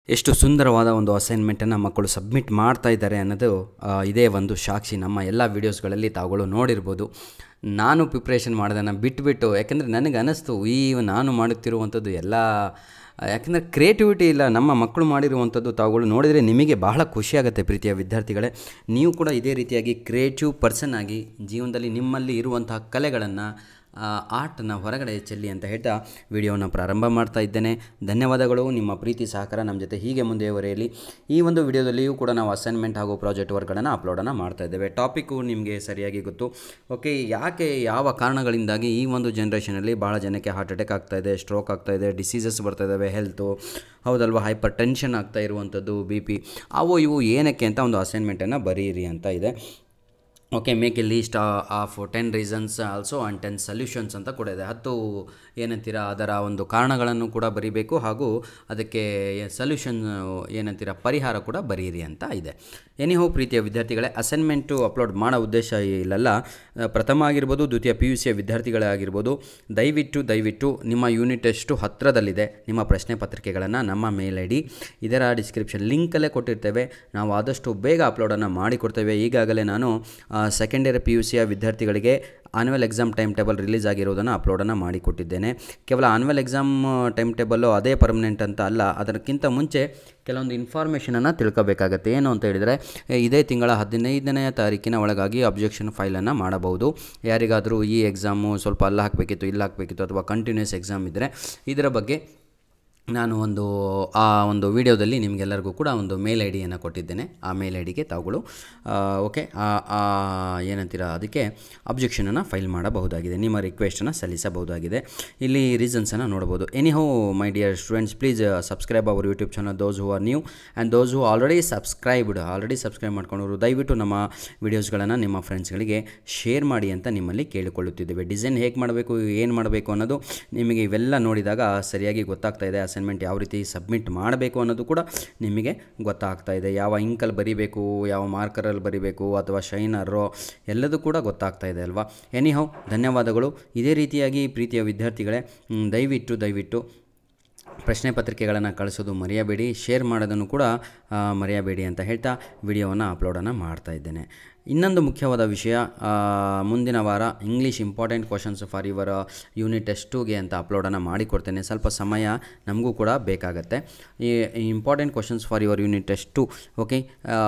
ಎಷ್ಟು ಸುಂದರವಾದ ಒಂದು ಅಸೈನ್ಮೆಂಟನ್ನು ಮಕ್ಕಳು ಸಬ್ಮಿಟ್ ಮಾಡ್ತಾ ಇದ್ದಾರೆ ಅನ್ನೋದು ಆ, ಇದೇ ಒಂದು ಸಾಕ್ಷಿ ನಮ್ಮ ಎಲ್ಲ ವೀಡಿಯೋಸ್ಗಳಲ್ಲಿ ತಾವುಗಳು ನೋಡಿರ್ಬೋದು ನಾನು ಪ್ರಿಪ್ರೇಷನ್ ಮಾಡೋದನ್ನು ಬಿಟ್ಬಿಟ್ಟು ಯಾಕೆಂದರೆ ನನಗೆ ಅನ್ನಿಸ್ತು ಈ ನಾನು ಮಾಡುತ್ತಿರುವಂಥದ್ದು ಎಲ್ಲ ಯಾಕೆಂದರೆ ಕ್ರಿಯೇಟಿವಿಟಿ ಇಲ್ಲ ನಮ್ಮ ಮಕ್ಕಳು ಮಾಡಿರುವಂಥದ್ದು ತಾವುಗಳು ನೋಡಿದರೆ ನಿಮಗೆ ಬಹಳ ಖುಷಿಯಾಗುತ್ತೆ ಪ್ರೀತಿಯ ವಿದ್ಯಾರ್ಥಿಗಳೇ ನೀವು ಕೂಡ ಇದೇ ರೀತಿಯಾಗಿ ಕ್ರಿಯೇಟಿವ್ ಪರ್ಸನ್ ಆಗಿ ಜೀವನದಲ್ಲಿ ನಿಮ್ಮಲ್ಲಿ ಇರುವಂತಹ ಕಲೆಗಳನ್ನು ಆರ್ಟನ್ನ ಹೊರಗಡೆ ಚೆಲ್ಲಿ ಅಂತ ಹೇಳ್ತಾ ವಿಡಿಯೋನ ಪ್ರಾರಂಭ ಮಾಡ್ತಾ ಇದ್ದೇನೆ ಧನ್ಯವಾದಗಳು ನಿಮ್ಮ ಪ್ರೀತಿ ಸಹಕಾರ ನಮ್ಮ ಜೊತೆ ಹೀಗೆ ಮುಂದುವರಿಯಲಿ ಈ ಒಂದು ವಿಡಿಯೋದಲ್ಲಿಯೂ ಕೂಡ ನಾವು ಅಸೈನ್ಮೆಂಟ್ ಹಾಗೂ ಪ್ರಾಜೆಕ್ಟ್ ವರ್ಕ್ಗಳನ್ನು ಅಪ್ಲೋಡನ್ನು ಮಾಡ್ತಾ ಇದ್ದೇವೆ ಟಾಪಿಕ್ಕು ನಿಮಗೆ ಸರಿಯಾಗಿ ಗೊತ್ತು ಓಕೆ ಯಾಕೆ ಯಾವ ಕಾರಣಗಳಿಂದಾಗಿ ಈ ಒಂದು ಜನ್ರೇಷನಲ್ಲಿ ಭಾಳ ಜನಕ್ಕೆ ಹಾರ್ಟ್ ಅಟ್ಯಾಕ್ ಆಗ್ತಾ ಇದೆ ಸ್ಟ್ರೋಕ್ ಆಗ್ತಾ ಇದೆ ಡಿಸೀಸಸ್ ಬರ್ತಾ ಇದ್ದಾವೆ ಹೆಲ್ತು ಹೌದಲ್ವಾ ಹೈಪರ್ ಟೆನ್ಷನ್ ಆಗ್ತಾ ಇರುವಂಥದ್ದು ಬಿ ಪಿ ಅವು ಇವು ಏನಕ್ಕೆ ಅಂತ ಒಂದು ಅಸೈನ್ಮೆಂಟನ್ನು ಬರೀರಿ ಅಂತ ಇದೆ okay make a list of ten reasons also and ten solutions ಅಂತ ಕೂಡ ಇದೆ ಹತ್ತು ಏನಂತೀರ ಅದರ ಒಂದು ಕಾರಣಗಳನ್ನು ಕೂಡ ಬರೀಬೇಕು ಹಾಗೂ ಅದಕ್ಕೆ ಸೊಲ್ಯೂಷನ್ ಏನಂತೀರ ಪರಿಹಾರ ಕೂಡ ಬರೀರಿ ಅಂತ ಇದೆ ಎನಿಹೋ ಪ್ರೀತಿಯ ವಿದ್ಯಾರ್ಥಿಗಳೇ ಅಸೈನ್ಮೆಂಟು ಅಪ್ಲೋಡ್ ಮಾಡೋ ಉದ್ದೇಶ ಇಲ್ಲಲ್ಲ ಆ, ಪ್ರಥಮ ಆಗಿರ್ಬೋದು ದ್ವಿತೀಯ ಪಿ ಯು ಸಿಯ ವಿದ್ಯಾರ್ಥಿಗಳೇ ಆಗಿರ್ಬೋದು ದಯವಿಟ್ಟು ದಯವಿಟ್ಟು ನಿಮ್ಮ ಯೂನಿಟ್ ಟೆಸ್ಟು ಹತ್ತಿರದಲ್ಲಿದೆ ನಿಮ್ಮ ಪ್ರಶ್ನೆ ಪತ್ರಿಕೆಗಳನ್ನು ನಮ್ಮ ಮೇಲ್ ಐ ಡಿ ಇದರ ಡಿಸ್ಕ್ರಿಪ್ಷನ್ ಲಿಂಕಲ್ಲೇ ಕೊಟ್ಟಿರ್ತೇವೆ ನಾವು ಆದಷ್ಟು ಬೇಗ ಅಪ್ಲೋಡನ್ನು ಮಾಡಿಕೊಡ್ತೇವೆ ಈಗಾಗಲೇ ನಾನು ಸೆಕೆಂಡ್ ಇಯರ್ ಪಿ ಯು ಸಿಯ ವಿದ್ಯಾರ್ಥಿಗಳಿಗೆ annual exam time table release ಆಗಿರೋದನ್ನು ಅಪ್ಲೋಡನ್ನು ಮಾಡಿಕೊಟ್ಟಿದ್ದೇನೆ ಕೇವಲ ಆನ್ಯುವಲ್ ಎಕ್ಸಾಮ್ ಟೈಮ್ ಟೇಬಲ್ಲು ಅದೇ ಪರ್ಮನೆಂಟ್ ಅಂತ ಅಲ್ಲ ಅದಕ್ಕಿಂತ ಮುಂಚೆ ಕೆಲವೊಂದು ಇನ್ಫಾರ್ಮೇಷನನ್ನು ತಿಳ್ಕೋಬೇಕಾಗತ್ತೆ ಏನು ಅಂತ ಹೇಳಿದರೆ ಏ, ಇದೇ ತಿಂಗಳ ಹದಿನೈದನೇ ತಾರೀಕಿನ ಒಳಗಾಗಿ ಅಬ್ಜೆಕ್ಷನ್ ಫೈಲನ್ನು ಮಾಡಬಹುದು ಯಾರಿಗಾದರೂ ಈ ಎಕ್ಸಾಮು ಸ್ವಲ್ಪ ಅಲ್ಲಿ ಹಾಕಬೇಕಿತ್ತು ಇಲ್ಲಿ ಹಾಕಬೇಕಿತ್ತು ಅಥವಾ ಕಂಟಿನ್ಯೂಸ್ ಎಕ್ಸಾಮ್ ಇದ್ದರೆ ಇದರ ಬಗ್ಗೆ ನಾನು ಒಂದು ಆ ಒಂದು ವಿಡಿಯೋದಲ್ಲಿ ನಿಮಗೆಲ್ಲರಿಗೂ ಕೂಡ ಒಂದು ಮೇಲ್ ಐ ಡಿಯನ್ನು ಕೊಟ್ಟಿದ್ದೇನೆ ಆ ಮೇಲ್ ಐ ಡಿಗೆ ತಾವುಗಳು ಓಕೆ ಏನಂತೀರ ಅದಕ್ಕೆ ಅಬ್ಜೆಕ್ಷನನ್ನು ಫೈಲ್ ಮಾಡಬಹುದಾಗಿದೆ ನಿಮ್ಮ ರಿಕ್ವೆಸ್ಟನ್ನು ಸಲ್ಲಿಸಬಹುದಾಗಿದೆ ಇಲ್ಲಿ ರೀಸನ್ಸನ್ನು ನೋಡ್ಬೋದು anyhow my dear students please subscribe our YouTube channel those who are new and those who already subscribed already subscribe ಮಾಡ್ಕೊಂಡವರು ದಯವಿಟ್ಟು ನಮ್ಮ ವಿಡಿಯೋಸ್ಗಳನ್ನು ನಿಮ್ಮ ಫ್ರೆಂಡ್ಸ್ಗಳಿಗೆ ಶೇರ್ ಮಾಡಿ ಅಂತ ನಿಮ್ಮಲ್ಲಿ ಕೇಳಿಕೊಳ್ಳುತ್ತಿದ್ದೇವೆ ಡಿಸೈನ್ ಹೇಗೆ ಮಾಡಬೇಕು ಏನು ಮಾಡಬೇಕು ಅನ್ನೋದು ನಿಮಗೆ ಇವೆಲ್ಲ ನೋಡಿದಾಗ ಸರಿಯಾಗಿ ಗೊತ್ತಾಗ್ತಾ ಇದೆ ಅಸೈನ್ಮೆಂಟ್ ಯಾವ ರೀತಿ ಸಬ್ಮಿಟ್ ಮಾಡಬೇಕು ಅನ್ನೋದು ಕೂಡ ನಿಮಗೆ ಗೊತ್ತಾಗ್ತಾ ಇದೆ ಯಾವ ಇಂಕಲ್ಲಿ ಬರಿಬೇಕು ಯಾವ ಮಾರ್ಕರಲ್ಲಿ ಬರಿಬೇಕು ಅಥವಾ ಶೈನರೋ ಎಲ್ಲದೂ ಕೂಡ ಗೊತ್ತಾಗ್ತಾ ಇದೆ ಅಲ್ವಾ ಎನಿಹೌ ಧನ್ಯವಾದಗಳು ಇದೇ ರೀತಿಯಾಗಿ ಪ್ರೀತಿಯ ವಿದ್ಯಾರ್ಥಿಗಳೇ ಮ್, ದಯವಿಟ್ಟು ದಯವಿಟ್ಟು ಪ್ರಶ್ನೆ ಪತ್ರಿಕೆಗಳನ್ನು ಕಳಿಸೋದು ಮರೆಯಬೇಡಿ ಶೇರ್ ಮಾಡೋದನ್ನು ಕೂಡ ಆ, ಮರೆಯಬೇಡಿ ಅಂತ ಹೇಳ್ತಾ ವಿಡಿಯೋವನ್ನು ಅಪ್ಲೋಡನ್ನು ಮಾಡ್ತಾ ಇದ್ದೇನೆ ಇನ್ನೊಂದು ಮುಖ್ಯವಾದ ವಿಷಯ ಆ, ಮುಂದಿನ ವಾರ English important questions for your unit test ಟೂಗೆ ಅಂತ ಅಪ್ಲೋಡನ್ನು ಮಾಡಿಕೊಡ್ತೇನೆ ಸ್ವಲ್ಪ ಸಮಯ ನಮಗೂ ಕೂಡ ಬೇಕಾಗತ್ತೆ ಈ important questions for your unit test two okay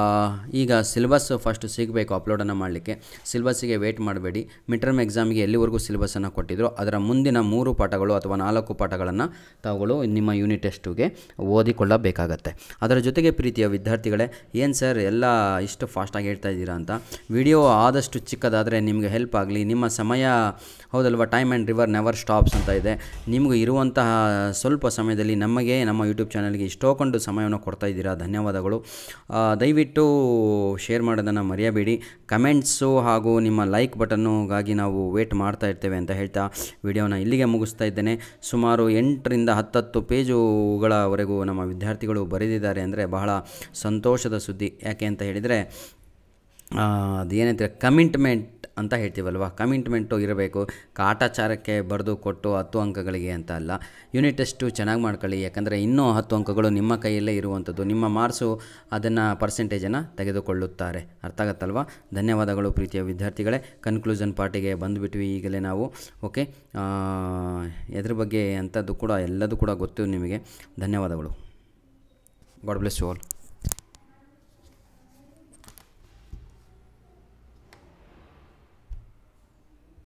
ಈಗ ಸಿಲೆಬಸ್ ಫಸ್ಟ್ ಸಿಗಬೇಕು ಅಪ್ಲೋಡನ್ನು ಮಾಡಲಿಕ್ಕೆ ಸಿಲೆಬಸ್ಸಿಗೆ ವೇಟ್ ಮಾಡಬೇಡಿ ಮಿಡ್ ಟರ್ಮ್ ಎಕ್ಸಾಮಿಗೆ ಎಲ್ಲಿವರೆಗೂ ಸಿಲೆಬಸ್ಸನ್ನು ಕೊಟ್ಟಿದ್ರು ಅದರ ಮುಂದಿನ ಮೂರು ಪಾಠಗಳು ಅಥವಾ ನಾಲ್ಕು ಪಾಠಗಳನ್ನು ತಾವುಗಳು ನಿಮ್ಮ ಯೂನಿಟ್ ಟೆಸ್ಟುಗೆ ಓದಿಕೊಳ್ಳಬೇಕಾಗತ್ತೆ ಅದರ ಜೊತೆಗೆ ಪ್ರೀತಿಯ ವಿದ್ಯಾರ್ಥಿಗಳೇ ಏನು ಸರ್ ಎಲ್ಲ ಇಷ್ಟು ಫಾಸ್ಟಾಗಿ ಹೇಳ್ತಾ ಇದ್ದೀರಾ ಅಂತ ವಿಡಿಯೋ ಆದಷ್ಟು ಚಿಕ್ಕದಾದರೆ ನಿಮಗೆ ಹೆಲ್ಪ್ ಆಗಲಿ ನಿಮ್ಮ ಸಮಯ ಹೌದಲ್ವ time and river never stops ಅಂತ ಇದೆ ನಿಮಗೂ ಇರುವಂತಹ ಸ್ವಲ್ಪ ಸಮಯದಲ್ಲಿ ನಮಗೆ ನಮ್ಮ ಯೂಟ್ಯೂಬ್ ಚಾನಲ್ಗೆ ಇಷ್ಟೊಂದು ಸಮಯವನ್ನು ಕೊಡ್ತಾ ಇದ್ದೀರಾ ಧನ್ಯವಾದಗಳು ಆ, ದಯವಿಟ್ಟು ಶೇರ್ ಮಾಡೋದನ್ನು ಮರೆಯಬೇಡಿ ಕಮೆಂಟ್ಸು ಹಾಗೂ ನಿಮ್ಮ ಲೈಕ್ ಬಟನ್ನುಗಾಗಿ ನಾವು ವೇಟ್ ಮಾಡ್ತಾ ಇರ್ತೇವೆ ಅಂತ ಹೇಳ್ತಾ ವಿಡಿಯೋನ ಇಲ್ಲಿಗೆ ಮುಗಿಸ್ತಾ ಇದ್ದೇನೆ ಸುಮಾರು ಎಂಟರಿಂದ ಹತ್ತತ್ತು ಪೇಜುಗಳವರೆಗೂ ನಮ್ಮ ವಿದ್ಯಾರ್ಥಿಗಳು ಬರೆದಿದ್ದಾರೆ ಅಂದರೆ ಬಹಳ ಸಂತೋಷದ ಸುದ್ದಿ ಯಾಕೆ ಅಂತ ಹೇಳಿದರೆ ಅದೇನಂತೀರ ಕಮಿಟ್ಮೆಂಟ್ ಅಂತ ಹೇಳ್ತೀವಲ್ವ ಕಮಿಟ್ಮೆಂಟು ಇರಬೇಕು ಕಾಟಾಚಾರಕ್ಕೆ ಬರೆದು ಕೊಟ್ಟು ಹತ್ತು ಅಂಕಗಳಿಗೆ ಅಂತ ಅಲ್ಲ ಯೂನಿಟ್ ಟೆಸ್ಟು ಚೆನ್ನಾಗಿ ಮಾಡ್ಕೊಳ್ಳಿ ಯಾಕಂದರೆ ಇನ್ನೂ ಹತ್ತು ಅಂಕಗಳು ನಿಮ್ಮ ಕೈಯಲ್ಲೇ ಇರುವಂಥದ್ದು ನಿಮ್ಮ ಮಾರ್ಕ್ಸು ಅದನ್ನು ಪರ್ಸೆಂಟೇಜನ್ನು ತೆಗೆದುಕೊಳ್ಳುತ್ತಾರೆ ಅರ್ಥ ಆಗತ್ತಲ್ವ ಧನ್ಯವಾದಗಳು ಪ್ರೀತಿಯ ವಿದ್ಯಾರ್ಥಿಗಳೇ ಕನ್ಕ್ಲೂಷನ್ ಪಾರ್ಟಿಗೆ ಬಂದುಬಿಟ್ವಿ ಈಗಲೇ ನಾವು ಓಕೆ ಎದ್ರ ಬಗ್ಗೆ ಅಂಥದ್ದು ಕೂಡ ಎಲ್ಲದೂ ಕೂಡ ಗೊತ್ತು ನಿಮಗೆ ಧನ್ಯವಾದಗಳು ಗಾಡ್ ಬ್ಲೆಸ್ ಯು ಆಲ್